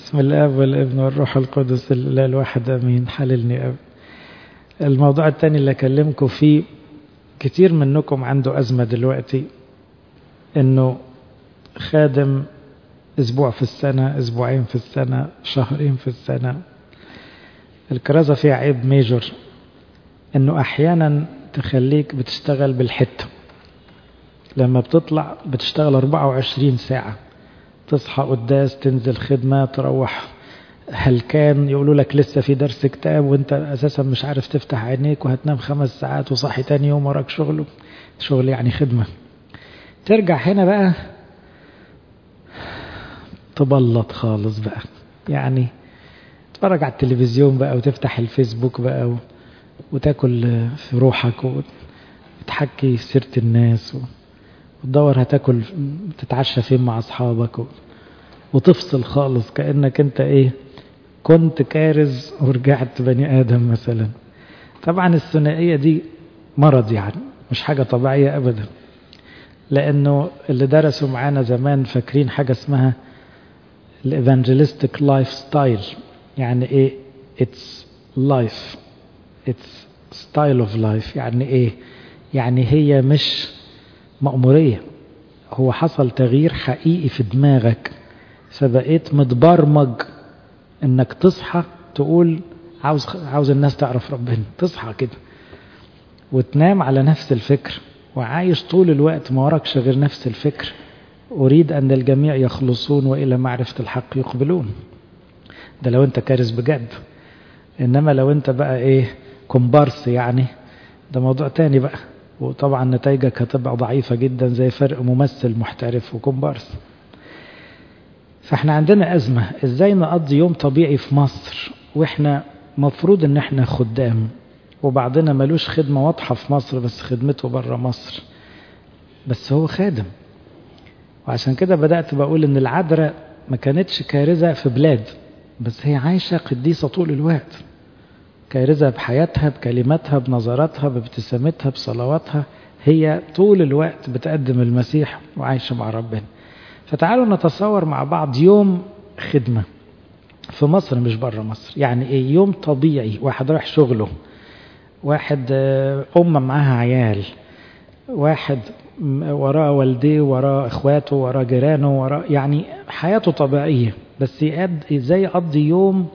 بسم الاب والابن والروح القدس الاله الواحد امين حللني اب الموضوع الثاني اللي اكلمكم فيه كتير منكم عنده ازمه دلوقتي انه خادم اسبوع في السنه اسبوعين في السنه شهرين في السنه الكرازه فيها عيب ميجور انه احيانا تخليك بتشتغل بالحته لما بتطلع بتشتغل 24 ساعه تصحى قداس تنزل خدمة تروح هلكان يقولوا لك لسه في درس كتاب وانت اساسا مش عارف تفتح عينيك وهتنام خمس ساعات وصحي تاني يوم وراك شغل شغل يعني خدمة ترجع هنا بقى تبلط خالص بقى يعني تتفرج على التلفزيون بقى وتفتح الفيسبوك بقى و... وتاكل في روحك وتحكي في سيرة الناس و... وتدور هتاكل تتعشى فين مع اصحابك و... وتفصل خالص كانك انت ايه كنت كارز ورجعت بني ادم مثلا طبعا الثنائيه دي مرض يعني مش حاجه طبيعيه ابدا لانه اللي درسوا معانا زمان فاكرين حاجه اسمها الايفانجيلستيك لايف ستايل يعني ايه اتس لايف اتس ستايل اوف لايف يعني ايه يعني هي مش مأمورية هو حصل تغيير حقيقي في دماغك فبقيت متبرمج انك تصحى تقول عاوز عاوز الناس تعرف ربنا تصحى كده وتنام على نفس الفكر وعايش طول الوقت ما وراكش غير نفس الفكر أريد أن الجميع يخلصون وإلى معرفة الحق يقبلون ده لو أنت كارث بجد إنما لو أنت بقى إيه كومبارس يعني ده موضوع تاني بقى وطبعا نتائجك هتبقى ضعيفة جدا زي فرق ممثل محترف وكومبارس فاحنا عندنا أزمة ازاي نقضي يوم طبيعي في مصر واحنا مفروض ان احنا خدام وبعضنا ملوش خدمة واضحة في مصر بس خدمته بره مصر بس هو خادم وعشان كده بدأت بقول ان العذراء ما كانتش كارثة في بلاد بس هي عايشة قديسة طول الوقت كارثة بحياتها بكلماتها بنظراتها بابتسامتها بصلواتها هي طول الوقت بتقدم المسيح وعايشة مع ربنا فتعالوا نتصور مع بعض يوم خدمة في مصر مش بره مصر يعني ايه يوم طبيعي واحد رايح شغله واحد أم معاها عيال واحد وراه والديه وراه اخواته وراه جيرانه وراه يعني حياته طبيعية بس ازاي يقضي يوم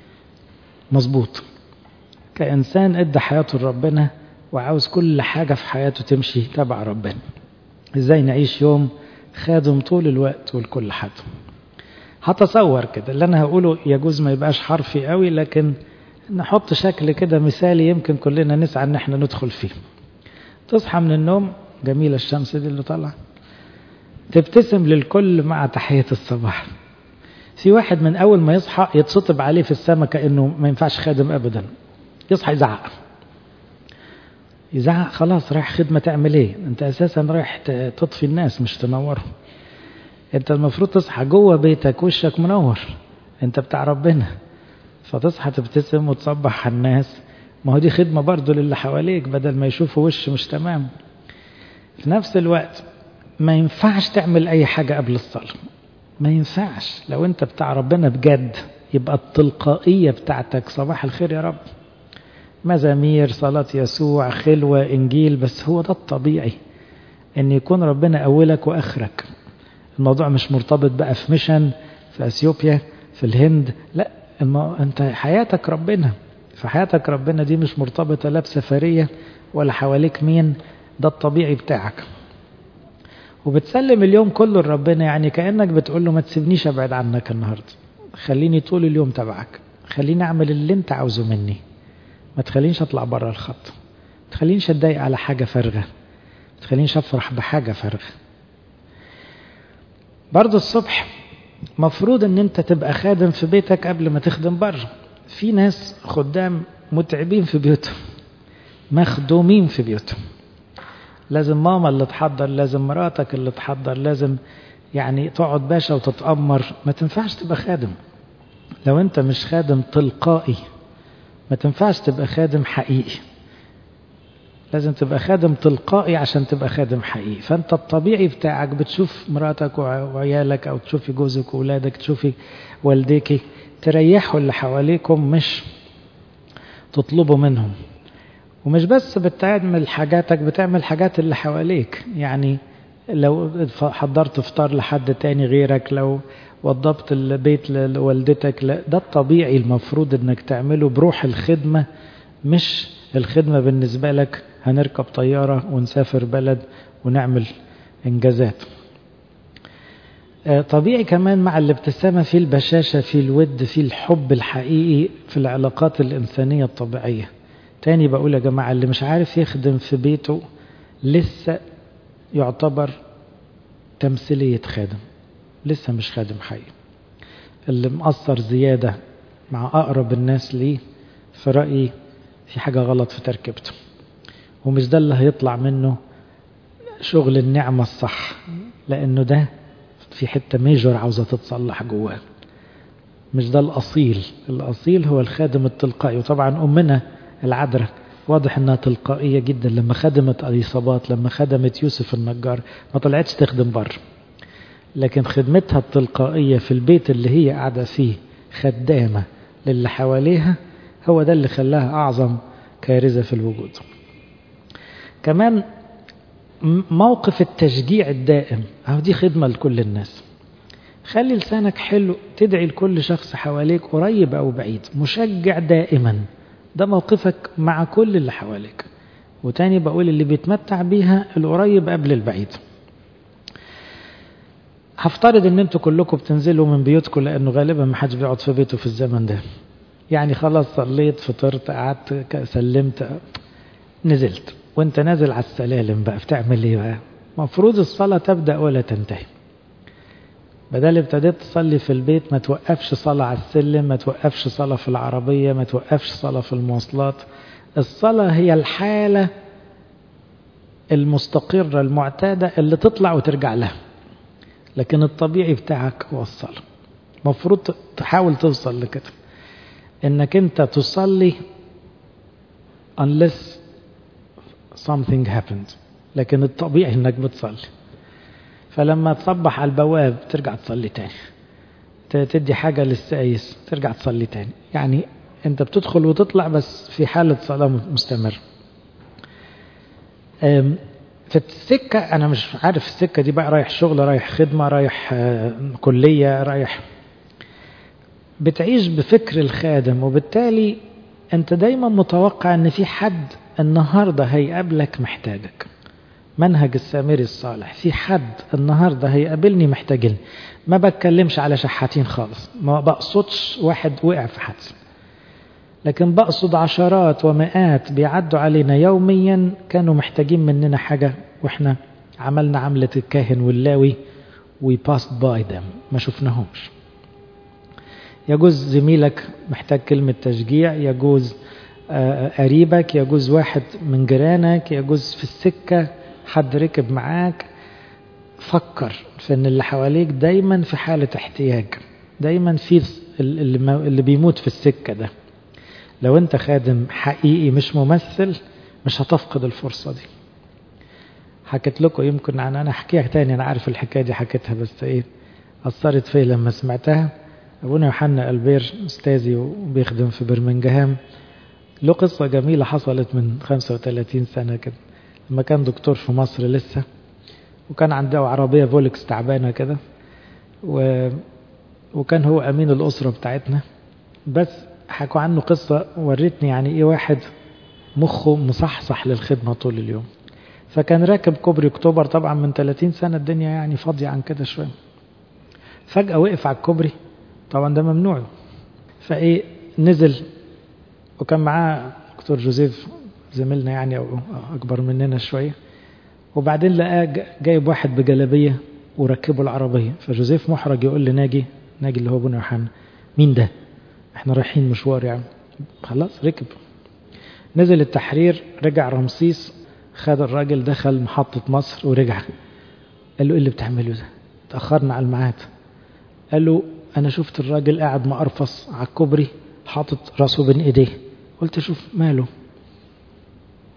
مظبوط كإنسان ادى حياته لربنا وعاوز كل حاجة في حياته تمشي تبع ربنا ازاي نعيش يوم خادم طول الوقت ولكل حد هتصور كده اللي انا هقوله يجوز ما يبقاش حرفي قوي لكن نحط شكل كده مثالي يمكن كلنا نسعى ان احنا ندخل فيه تصحى من النوم جميلة الشمس دي اللي طالعة تبتسم للكل مع تحية الصباح في واحد من اول ما يصحى يتسطب عليه في السماء كانه ما ينفعش خادم ابدا يصحى يزعق يزعق خلاص رايح خدمة تعمل ايه انت اساسا رايح تطفي الناس مش تنورهم انت المفروض تصحى جوه بيتك وشك منور انت بتاع ربنا فتصحى تبتسم وتصبح على الناس ما هو دي خدمة برضو للي حواليك بدل ما يشوفوا وش مش تمام في نفس الوقت ما ينفعش تعمل اي حاجة قبل الصلاة ما ينفعش لو انت بتاع ربنا بجد يبقى التلقائية بتاعتك صباح الخير يا رب مزامير صلاة يسوع خلوة إنجيل بس هو ده الطبيعي أن يكون ربنا أولك وآخرك الموضوع مش مرتبط بقى في ميشن في أثيوبيا في الهند لا أنت حياتك ربنا فحياتك ربنا دي مش مرتبطة لا بسفرية ولا حواليك مين ده الطبيعي بتاعك وبتسلم اليوم كله لربنا يعني كأنك بتقول له ما تسيبنيش أبعد عنك النهاردة خليني طول اليوم تبعك خليني أعمل اللي أنت عاوزه مني ما تخلينيش اطلع بره الخط ما تخلينيش اتضايق على حاجه فارغه ما تخلينيش افرح بحاجه فارغه برضه الصبح مفروض ان انت تبقى خادم في بيتك قبل ما تخدم بره في ناس خدام متعبين في بيوتهم مخدومين في بيوتهم لازم ماما اللي تحضر لازم مراتك اللي تحضر لازم يعني تقعد باشا وتتأمر ما تنفعش تبقى خادم لو انت مش خادم تلقائي ما تنفعش تبقى خادم حقيقي لازم تبقى خادم تلقائي عشان تبقى خادم حقيقي فانت الطبيعي بتاعك بتشوف مراتك وعيالك او تشوفي جوزك واولادك تشوفي والديكي تريحوا اللي حواليكم مش تطلبوا منهم ومش بس بتعمل حاجاتك بتعمل حاجات اللي حواليك يعني لو حضرت فطار لحد تاني غيرك لو وضبت البيت لوالدتك لا ده الطبيعي المفروض انك تعمله بروح الخدمة مش الخدمة بالنسبة لك هنركب طيارة ونسافر بلد ونعمل انجازات طبيعي كمان مع الابتسامة في البشاشة في الود في الحب الحقيقي في العلاقات الإنسانية الطبيعية تاني بقول يا جماعة اللي مش عارف يخدم في بيته لسه يعتبر تمثيلية خادم لسه مش خادم حقيقي اللي مقصر زيادة مع أقرب الناس ليه في رأيي في حاجة غلط في تركيبته ومش ده اللي هيطلع منه شغل النعمة الصح لأنه ده في حتة ميجور عاوزة تتصلح جواه مش ده الأصيل الأصيل هو الخادم التلقائي وطبعا أمنا العذراء واضح انها تلقائية جدا لما خدمت اليصابات لما خدمت يوسف النجار ما طلعتش تخدم بره لكن خدمتها التلقائية في البيت اللي هي قاعدة فيه خدامة للي حواليها هو ده اللي خلاها أعظم كارثة في الوجود كمان موقف التشجيع الدائم أهو دي خدمة لكل الناس خلي لسانك حلو تدعي لكل شخص حواليك قريب أو بعيد مشجع دائما ده موقفك مع كل اللي حواليك وتاني بقول اللي بيتمتع بيها القريب قبل البعيد هفترض ان انتوا كلكم بتنزلوا من بيوتكم لانه غالبا ما حدش بيقعد في بيته في الزمن ده يعني خلاص صليت فطرت قعدت سلمت نزلت وانت نازل على السلالم بقى بتعمل ايه بقى مفروض الصلاة تبدأ ولا تنتهي بدل ابتديت تصلي في البيت ما توقفش صلاة على السلم ما توقفش صلاة في العربية ما توقفش صلاة في المواصلات الصلاة هي الحالة المستقرة المعتادة اللي تطلع وترجع لها لكن الطبيعي بتاعك هو الصلاة مفروض تحاول توصل لكده انك انت تصلي unless something happened لكن الطبيعي انك بتصلي فلما تصبح على البواب ترجع تصلي تاني تدي حاجة للسايس ترجع تصلي تاني يعني انت بتدخل وتطلع بس في حالة صلاة مستمر في السكة أنا مش عارف السكة دي بقى رايح شغل رايح خدمة رايح كلية رايح بتعيش بفكر الخادم وبالتالي أنت دايما متوقع أن في حد النهاردة هيقابلك محتاجك منهج السامري الصالح في حد النهاردة هيقابلني محتاجني ما بتكلمش على شحاتين خالص ما بقصدش واحد وقع في حادثة لكن بقصد عشرات ومئات بيعدوا علينا يوميا كانوا محتاجين مننا حاجة واحنا عملنا عملة الكاهن واللاوي we passed by them ما شفناهمش يجوز زميلك محتاج كلمة تشجيع يجوز قريبك يجوز واحد من جيرانك يجوز في السكة حد ركب معاك فكر في ان اللي حواليك دايما في حالة احتياج دايما في اللي بيموت في السكة ده لو انت خادم حقيقي مش ممثل مش هتفقد الفرصة دي حكيت لكم يمكن عن انا احكيها تاني انا عارف الحكاية دي حكيتها بس ايه اثرت فيا لما سمعتها ابونا يوحنا البير استاذي وبيخدم في برمنجهام له قصة جميلة حصلت من 35 سنة كده لما كان دكتور في مصر لسه وكان عنده عربية فولكس تعبانة كده و... وكان هو أمين الأسرة بتاعتنا بس حكوا عنه قصة ورتني يعني إيه واحد مخه مصحصح للخدمة طول اليوم فكان راكب كوبري أكتوبر طبعا من 30 سنة الدنيا يعني فاضية عن كده شوية فجأة وقف على الكوبري طبعا ده ممنوع فإيه نزل وكان معاه دكتور جوزيف زميلنا يعني أو أكبر مننا شوية وبعدين لقاه جايب واحد بجلابية وركبه العربية فجوزيف محرج يقول لناجي ناجي اللي هو ابونا يوحنا مين ده احنا رايحين مشوار يعني خلاص ركب نزل التحرير رجع رمسيس خد الراجل دخل محطة مصر ورجع قال له ايه اللي بتعمله ده تأخرنا على الميعاد قال له انا شفت الراجل قاعد مقرفص على الكوبري حاطط راسه بين ايديه قلت شوف ماله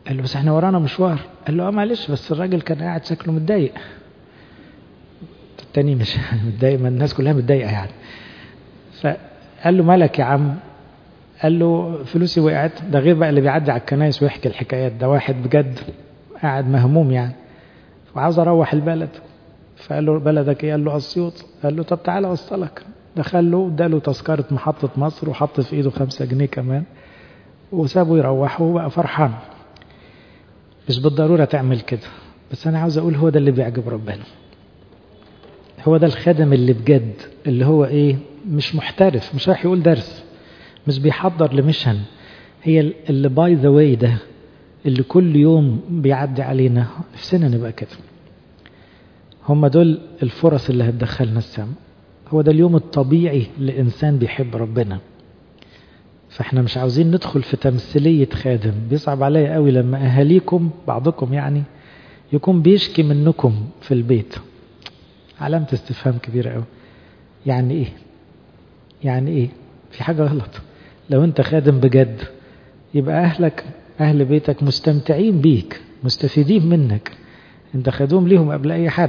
قال له بس احنا ورانا مشوار قال له اه معلش بس الراجل كان قاعد شكله متضايق التاني مش متضايق ما الناس كلها متضايقه يعني فقال له مالك يا عم قال له فلوسي وقعت ده غير بقى اللي بيعدي على الكنايس ويحكي الحكايات ده واحد بجد قاعد مهموم يعني وعاوز اروح البلد فقال له بلدك ايه قال له اسيوط قال له طب تعالى اوصلك دخل له اداله تذكره محطه مصر وحط في ايده خمسة جنيه كمان وسابه يروح وبقى فرحان مش بالضروره تعمل كده بس انا عاوز اقول هو ده اللي بيعجب ربنا هو ده الخادم اللي بجد اللي هو ايه مش محترف مش رايح يقول درس مش بيحضر لمشن هي اللي باي ذا واي ده اللي كل يوم بيعدي علينا نفسنا نبقى كده هم دول الفرص اللي هتدخلنا السماء هو ده اليوم الطبيعي لإنسان بيحب ربنا فاحنا مش عاوزين ندخل في تمثيلية خادم بيصعب عليا قوي لما أهاليكم بعضكم يعني يكون بيشكي منكم في البيت علامة استفهام كبيرة قوي يعني ايه يعني ايه في حاجة غلط لو انت خادم بجد يبقى اهلك اهل بيتك مستمتعين بيك مستفيدين منك انت خدوم ليهم قبل اي حد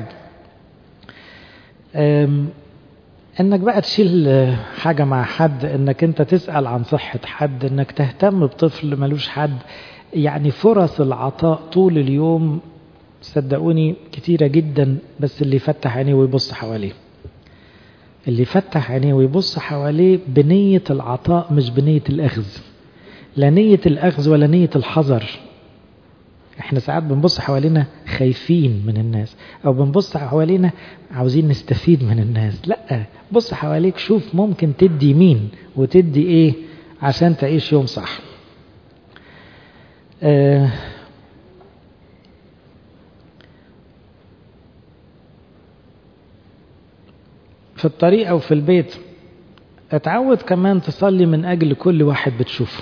انك بقى تشيل حاجة مع حد انك انت تسأل عن صحة حد انك تهتم بطفل ملوش حد يعني فرص العطاء طول اليوم صدقوني كتيرة جدا بس اللي يفتح عينيه ويبص حواليه اللي يفتح عينيه ويبص حواليه بنية العطاء مش بنية الأخذ لا نية الأخذ ولا نية الحذر احنا ساعات بنبص حوالينا خايفين من الناس او بنبص حوالينا عاوزين نستفيد من الناس لا بص حواليك شوف ممكن تدي مين وتدي ايه عشان تعيش يوم صح اه في الطريق او في البيت اتعود كمان تصلي من اجل كل واحد بتشوفه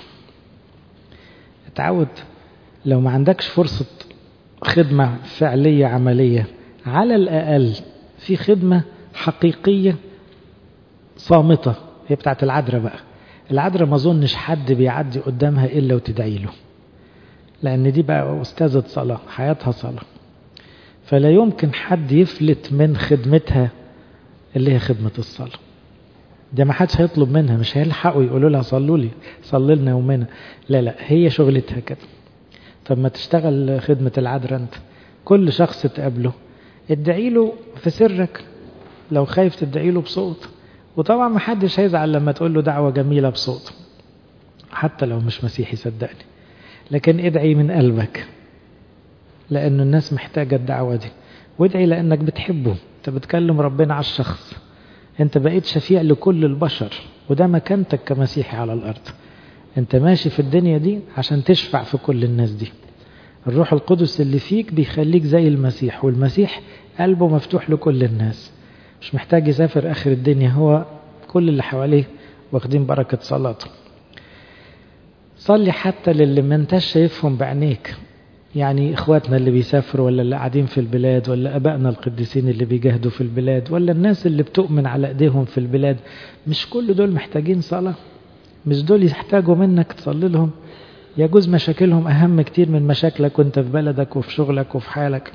اتعود لو ما عندكش فرصة خدمة فعلية عملية على الأقل في خدمة حقيقية صامتة هي بتاعت العذراء بقى العذراء ما اظنش حد بيعدي قدامها إلا وتدعي له لأن دي بقى أستاذة صلاة حياتها صلاة فلا يمكن حد يفلت من خدمتها اللي هي خدمة الصلاة ده ما حدش هيطلب منها مش هيلحقوا يقولوا لها صلوا لي صلي لنا يومنا لا لا هي شغلتها كده طب ما تشتغل خدمة العذراء انت كل شخص تقابله ادعي له في سرك لو خايف تدعي له بصوت وطبعا ما حدش هيزعل لما تقول له دعوة جميلة بصوت حتى لو مش مسيحي صدقني لكن ادعي من قلبك لأن الناس محتاجة الدعوة دي وادعي لأنك بتحبه انت بتكلم ربنا على الشخص انت بقيت شفيع لكل البشر وده مكانتك كمسيحي على الأرض انت ماشي في الدنيا دي عشان تشفع في كل الناس دي الروح القدس اللي فيك بيخليك زي المسيح والمسيح قلبه مفتوح لكل الناس مش محتاج يسافر آخر الدنيا هو كل اللي حواليه واخدين بركة صلاته صلي حتى للي ما انتش شايفهم بعينيك يعني اخواتنا اللي بيسافروا ولا اللي قاعدين في البلاد ولا ابائنا القديسين اللي بيجاهدوا في البلاد ولا الناس اللي بتؤمن على ايديهم في البلاد مش كل دول محتاجين صلاه مش دول يحتاجوا منك تصلي لهم يجوز مشاكلهم أهم كتير من مشاكلك وانت في بلدك وفي شغلك وفي حالك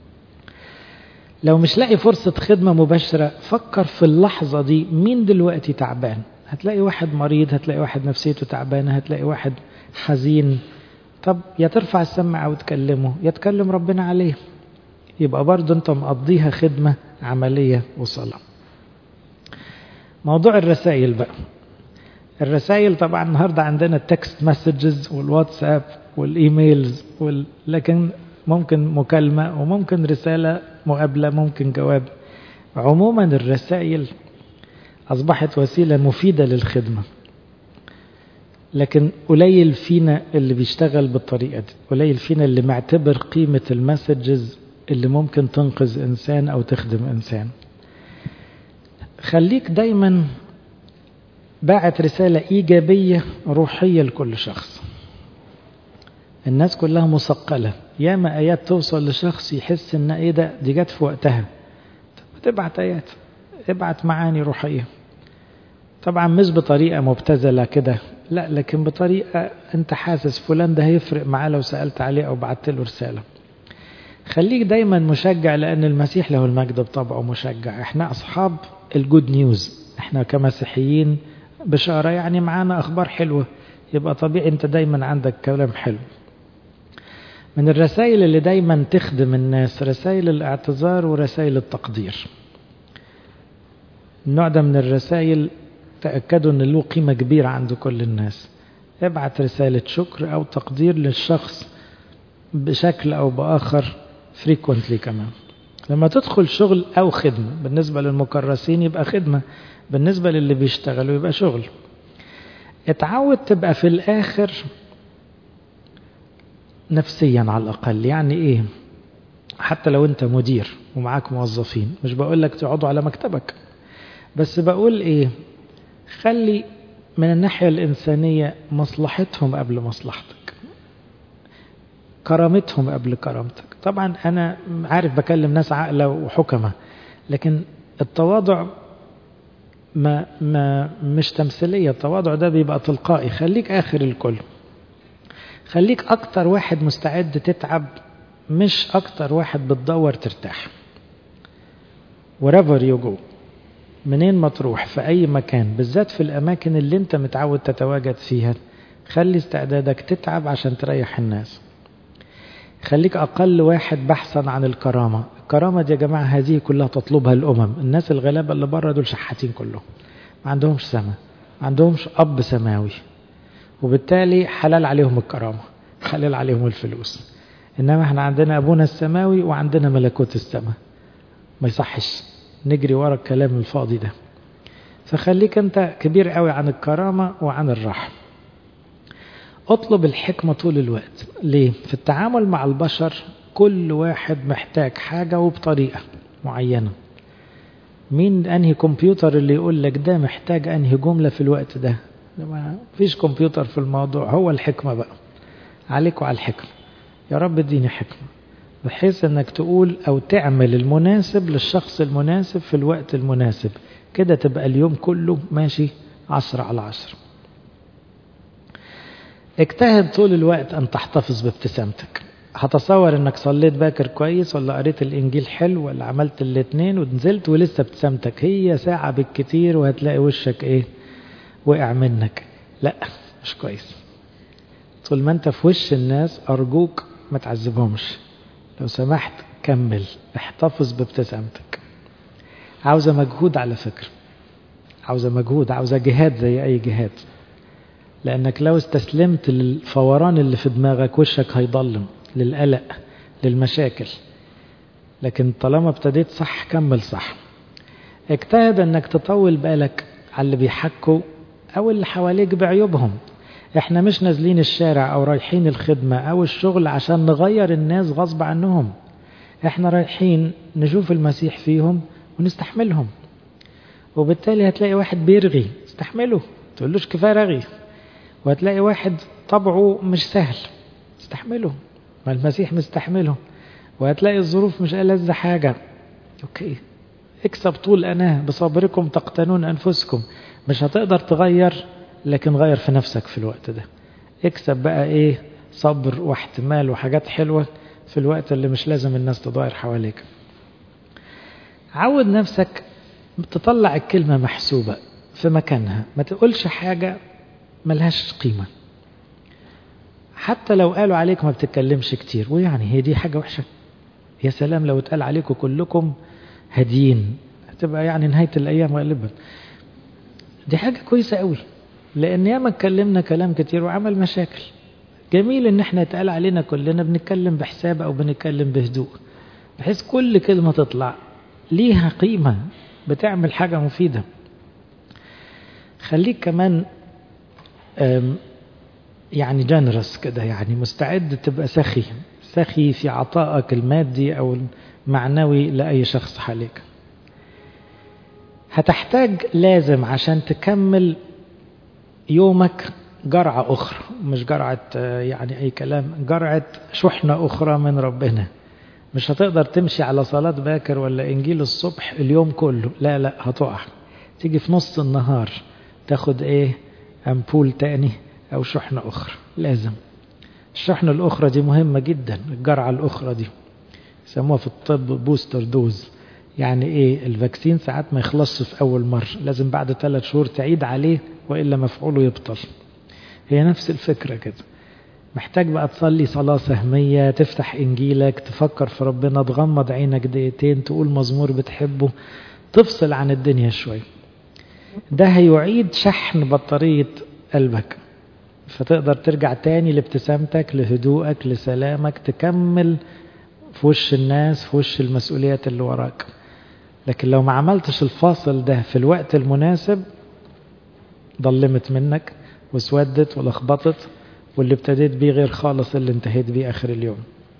لو مش لاقي فرصة خدمة مباشرة فكر في اللحظة دي مين دلوقتي تعبان هتلاقي واحد مريض هتلاقي واحد نفسيته تعبانة هتلاقي واحد حزين طب يا ترفع السماعة وتكلمه يا تكلم ربنا عليه يبقى برضه انت مقضيها خدمة عملية وصلاة موضوع الرسائل بقى الرسائل طبعا النهارده عندنا التكست مسجز والواتساب والايميلز وال... لكن ممكن مكالمة وممكن رسالة مقابلة ممكن جواب عموما الرسائل أصبحت وسيلة مفيدة للخدمة لكن قليل فينا اللي بيشتغل بالطريقة دي قليل فينا اللي معتبر قيمة المسجز اللي ممكن تنقذ إنسان أو تخدم إنسان خليك دايما باعت رسالة إيجابية روحية لكل شخص الناس كلها مثقلة ياما آيات توصل لشخص يحس إن إيه ده دي جت في وقتها طب تبعت آيات ابعت معاني روحية طبعا مش بطريقة مبتذلة كده لا لكن بطريقة انت حاسس فلان ده هيفرق معاه لو سألت عليه او بعت له رسالة خليك دايما مشجع لان المسيح له المجد بطبعه مشجع احنا اصحاب الجود نيوز احنا كمسيحيين بشارة يعني معانا اخبار حلوة يبقى طبيعي انت دايما عندك كلام حلو من الرسائل اللي دايما تخدم الناس رسائل الاعتذار ورسائل التقدير النوع ده من الرسائل تأكدوا ان له قيمة كبيرة عند كل الناس ابعت رسالة شكر او تقدير للشخص بشكل او باخر frequently كمان لما تدخل شغل او خدمة بالنسبة للمكرسين يبقى خدمة بالنسبة للي بيشتغلوا يبقى شغل اتعود تبقى في الاخر نفسيا على الاقل يعني ايه حتى لو انت مدير ومعاك موظفين مش بقول لك تقعدوا على مكتبك بس بقول ايه خلي من الناحية الإنسانية مصلحتهم قبل مصلحتك كرامتهم قبل كرامتك طبعا أنا عارف بكلم ناس عاقلة وحكمة لكن التواضع ما, ما مش تمثيلية التواضع ده بيبقى تلقائي خليك آخر الكل خليك أكتر واحد مستعد تتعب مش أكتر واحد بتدور ترتاح wherever you go منين ما تروح في أي مكان بالذات في الأماكن اللي أنت متعود تتواجد فيها خلي استعدادك تتعب عشان تريح الناس خليك أقل واحد بحثا عن الكرامة الكرامة دي يا جماعة هذه كلها تطلبها الأمم الناس الغلابة اللي بره دول شحاتين كلهم ما عندهمش سما ما عندهمش أب سماوي وبالتالي حلال عليهم الكرامة حلال عليهم الفلوس إنما احنا عندنا أبونا السماوي وعندنا ملكوت السماء ما يصحش نجري ورا الكلام الفاضي ده فخليك انت كبير قوي عن الكرامة وعن الراحة اطلب الحكمة طول الوقت ليه؟ في التعامل مع البشر كل واحد محتاج حاجة وبطريقة معينة مين انهي كمبيوتر اللي يقول لك ده محتاج انهي جملة في الوقت ده ما فيش كمبيوتر في الموضوع هو الحكمة بقى عليك وعلى الحكمة يا رب اديني حكمة بحيث انك تقول او تعمل المناسب للشخص المناسب في الوقت المناسب كده تبقى اليوم كله ماشي عشرة على عشرة اجتهد طول الوقت ان تحتفظ بابتسامتك هتصور انك صليت باكر كويس ولا قريت الانجيل حلو ولا عملت الاتنين ونزلت ولسه ابتسامتك هي ساعة بالكتير وهتلاقي وشك ايه وقع منك لا مش كويس طول ما انت في وش الناس ارجوك ما تعذبهمش لو سمحت كمل احتفظ بابتسامتك عاوزة مجهود على فكرة عاوزة مجهود عاوزة جهاد زي أي جهاد لأنك لو استسلمت للفوران اللي في دماغك وشك هيضلم للقلق للمشاكل لكن طالما ابتديت صح كمل صح اجتهد انك تطول بالك على اللي بيحكوا او اللي حواليك بعيوبهم احنا مش نازلين الشارع او رايحين الخدمة او الشغل عشان نغير الناس غصب عنهم احنا رايحين نشوف المسيح فيهم ونستحملهم وبالتالي هتلاقي واحد بيرغي استحمله تقولوش كفاية رغي وهتلاقي واحد طبعه مش سهل استحمله ما المسيح مستحمله وهتلاقي الظروف مش ألذ حاجة اوكي اكسب طول أناه بصبركم تقتنون أنفسكم مش هتقدر تغير لكن غير في نفسك في الوقت ده اكسب بقى ايه صبر واحتمال وحاجات حلوة في الوقت اللي مش لازم الناس تضاير حواليك عود نفسك تطلع الكلمة محسوبة في مكانها ما تقولش حاجة ملهاش قيمة حتى لو قالوا عليك ما بتتكلمش كتير ويعني هي دي حاجة وحشة يا سلام لو اتقال عليكم كلكم هاديين هتبقى يعني نهاية الأيام غالبا دي حاجة كويسة قوي لأن ياما اتكلمنا كلام كتير وعمل مشاكل جميل ان احنا يتقال علينا كلنا بنتكلم بحساب او بنتكلم بهدوء بحيث كل كلمة تطلع ليها قيمة بتعمل حاجة مفيدة خليك كمان يعني جنرس كده يعني مستعد تبقى سخي سخي في عطائك المادي أو المعنوي لأي شخص حواليك هتحتاج لازم عشان تكمل يومك جرعة أخرى مش جرعة يعني أي كلام جرعة شحنة أخرى من ربنا مش هتقدر تمشي على صلاة باكر ولا إنجيل الصبح اليوم كله لا لا هتقع تيجي في نص النهار تاخد ايه امبول تاني او شحنة اخرى لازم الشحنة الاخرى دي مهمة جدا الجرعة الاخرى دي يسموها في الطب بوستر دوز يعني ايه الفاكسين ساعات ما يخلصش في اول مرة لازم بعد ثلاث شهور تعيد عليه وإلا مفعوله يبطل هي نفس الفكرة كده محتاج بقى تصلي صلاة سهمية تفتح إنجيلك تفكر في ربنا تغمض عينك دقيقتين تقول مزمور بتحبه تفصل عن الدنيا شوي ده هيعيد شحن بطارية قلبك فتقدر ترجع تاني لابتسامتك لهدوءك لسلامك تكمل في وش الناس في وش المسؤوليات اللي وراك لكن لو ما عملتش الفاصل ده في الوقت المناسب ضلمت منك واسودت ولخبطت واللي ابتديت بيه غير خالص اللي انتهيت بيه آخر اليوم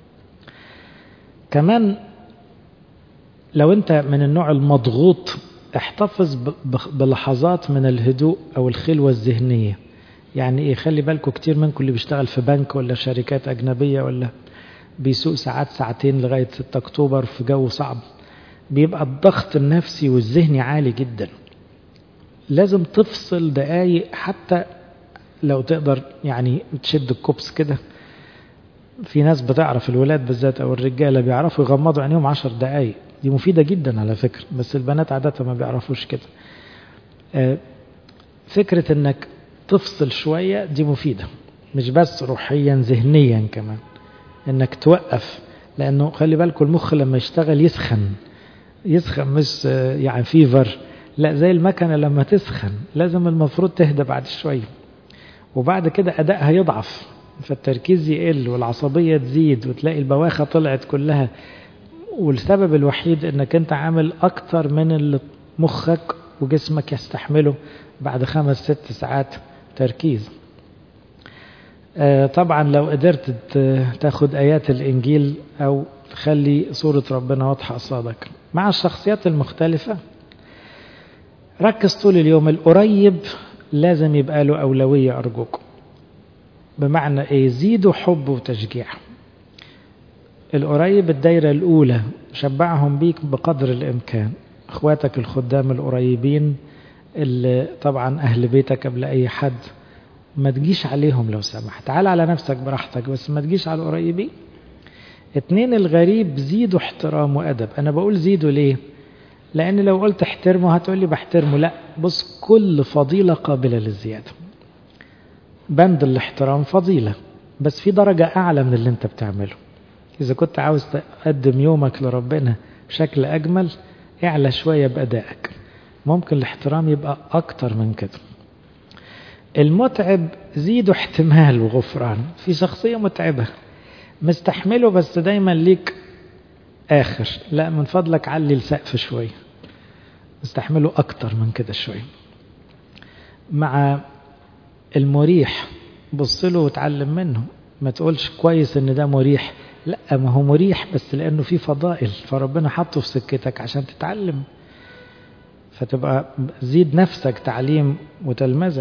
كمان لو انت من النوع المضغوط احتفظ بلحظات من الهدوء او الخلوة الذهنية يعني ايه خلي بالكم كتير منكم اللي بيشتغل في بنك ولا شركات اجنبية ولا بيسوق ساعات ساعتين لغاية 6 اكتوبر في جو صعب بيبقى الضغط النفسي والذهني عالي جدا لازم تفصل دقايق حتى لو تقدر يعني تشد الكوبس كده في ناس بتعرف الولاد بالذات او الرجاله بيعرفوا يغمضوا عينيهم عشر دقايق دي مفيده جدا على فكره بس البنات عاده ما بيعرفوش كده فكره انك تفصل شويه دي مفيده مش بس روحيا ذهنيا كمان انك توقف لانه خلي بالكم المخ لما يشتغل يسخن يسخن مش يعني فيفر لا زي المكنه لما تسخن لازم المفروض تهدى بعد شويه وبعد كده أدائها يضعف فالتركيز يقل والعصبية تزيد وتلاقي البواخة طلعت كلها والسبب الوحيد انك انت عامل اكتر من اللي مخك وجسمك يستحمله بعد خمس ست ساعات تركيز طبعا لو قدرت تاخد ايات الانجيل او تخلي صورة ربنا واضحة قصادك مع الشخصيات المختلفة ركز طول اليوم القريب لازم يبقى له أولوية أرجوكم بمعنى إيه زيدوا حب وتشجيع القريب الدايرة الأولى شبعهم بيك بقدر الإمكان أخواتك الخدام القريبين اللي طبعا أهل بيتك قبل أي حد ما تجيش عليهم لو سمحت تعال على نفسك براحتك بس ما تجيش على القريبين اتنين الغريب زيدوا احترام وأدب أنا بقول زيدوا ليه لأن لو قلت احترمه هتقولي بحترمه لا بص كل فضيلة قابلة للزيادة بند الاحترام فضيلة بس في درجة أعلى من اللي انت بتعمله إذا كنت عاوز تقدم يومك لربنا بشكل أجمل اعلى شوية بأدائك ممكن الاحترام يبقى أكتر من كده المتعب زيدوا احتمال وغفران في شخصية متعبة مستحمله بس دايما ليك آخر لا من فضلك علي السقف شوية استحمله أكتر من كده شوية مع المريح بص له وتعلم منه ما تقولش كويس ان ده مريح لا ما هو مريح بس لانه في فضائل فربنا حطه في سكتك عشان تتعلم فتبقى زيد نفسك تعليم وتلمذة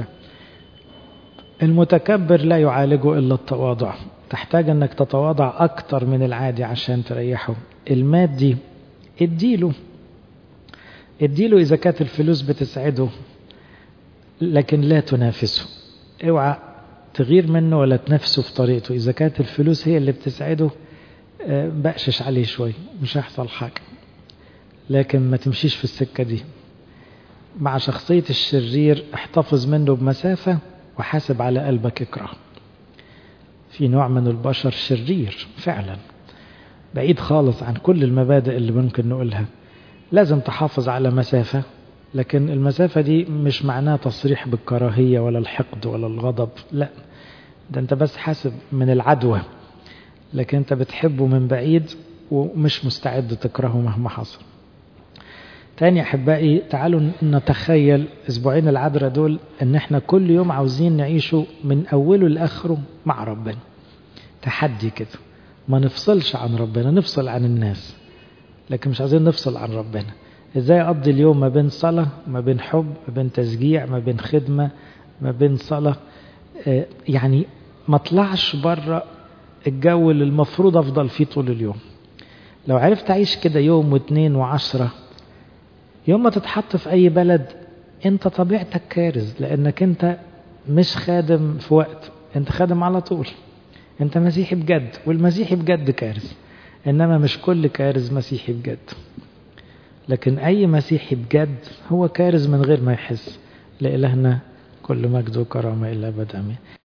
المتكبر لا يعالجه الا التواضع تحتاج انك تتواضع اكتر من العادي عشان تريحه المادي اديله اديله اذا كانت الفلوس بتسعده لكن لا تنافسه اوعى تغير منه ولا تنافسه في طريقته اذا كانت الفلوس هي اللي بتسعده بقشش عليه شوي مش هيحصل حاجه لكن ما تمشيش في السكه دي مع شخصيه الشرير احتفظ منه بمسافه وحاسب على قلبك اكره في نوع من البشر شرير فعلا بعيد خالص عن كل المبادئ اللي ممكن نقولها لازم تحافظ على مسافة لكن المسافة دي مش معناها تصريح بالكراهية ولا الحقد ولا الغضب لا ده انت بس حاسب من العدوى لكن انت بتحبه من بعيد ومش مستعد تكرهه مهما حصل تاني أحبائي تعالوا نتخيل أسبوعين العذراء دول إن إحنا كل يوم عاوزين نعيشه من أوله لآخره مع ربنا تحدي كده ما نفصلش عن ربنا نفصل عن الناس لكن مش عايزين نفصل عن ربنا ازاي اقضي اليوم ما بين صلاة ما بين حب ما بين تشجيع ما بين خدمة ما بين صلاة آه يعني ما اطلعش بره الجو اللي المفروض افضل فيه طول اليوم لو عرفت اعيش كده يوم واثنين وعشرة يوم ما تتحط في اي بلد انت طبيعتك كارز لانك انت مش خادم في وقت انت خادم على طول انت مسيحي بجد والمسيحي بجد كارز انما مش كل كارز مسيحي بجد لكن اي مسيحي بجد هو كارز من غير ما يحس لإلهنا كل مجد وكرامة إلا أبد أمين